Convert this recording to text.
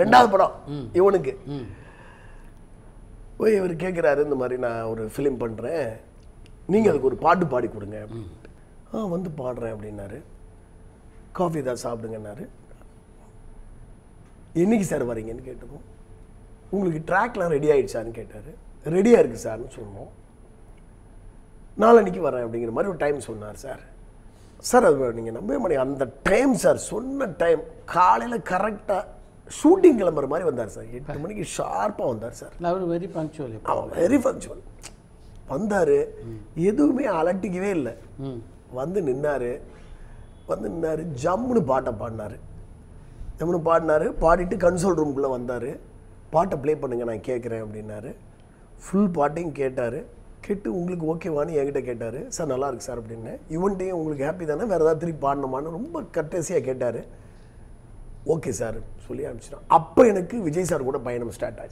ரெண்டாவது படம் இவனுக்கு போய் இவர் கேட்குறாரு இந்த மாதிரி நான் ஒரு ஃபிலிம் பண்ணுறேன் நீங்கள் அதுக்கு ஒரு பாட்டு பாடி கொடுங்க அப்படின்ட்டு ஆ வந்து பாடுறேன் அப்படின்னாரு காஃபி தான் சாப்பிடுங்கன்னாரு என்னைக்கு சார் வரீங்கன்னு கேட்டதும் உங்களுக்கு ட்ராக்லாம் ரெடி ஆயிடுச்சான்னு கேட்டார் ரெடியாக இருக்குது சார்னு சொன்னோம் நாளன்னைக்கு வரேன் அப்படிங்கிற மாதிரி ஒரு டைம் சொன்னார் சார் சார் அது நீங்கள் நம்பவே மாட்டீங்க அந்த டைம் சார் சொன்ன டைம் காலையில் கரெக்டாக ஷூட்டிங் கிளம்புற மாதிரி வந்தார் சார் எட்டு மணிக்கு ஷார்ப்பாக வந்தார் சார் அவர் வெரி பங்க்சுவல் அவன் வெரி ஃபங்க்ஷுவல் வந்தார் எதுவுமே அலட்டிக்கவே இல்லை வந்து நின்னாரு வந்து நின்னாரு ஜம்முன்னு பாட்டை பாடினாரு ஜம்முன்னு பாடினாரு பாடிட்டு கன்சோல் ரூம்குள்ளே வந்தார் பாட்டை ப்ளே பண்ணுங்க நான் கேட்குறேன் அப்படின்னாரு ஃபுல் பாட்டையும் கேட்டார் கேட்டு உங்களுக்கு ஓகேவான்னு என்கிட்ட கேட்டார் சார் நல்லா இருக்கு சார் அப்படின்னு இவன்ட்டையும் உங்களுக்கு ஹாப்பி தானே வேறு ஏதாவது திருப்பி பாடணுமான்னு ரொம்ப கட்டேசியாக கேட்டார் ஓகே சார் சொல்லி அனுப்பிச்சிட்டோம் அப்போ எனக்கு விஜய் சார் கூட பயணம் ஸ்டார்ட் ஆச்சு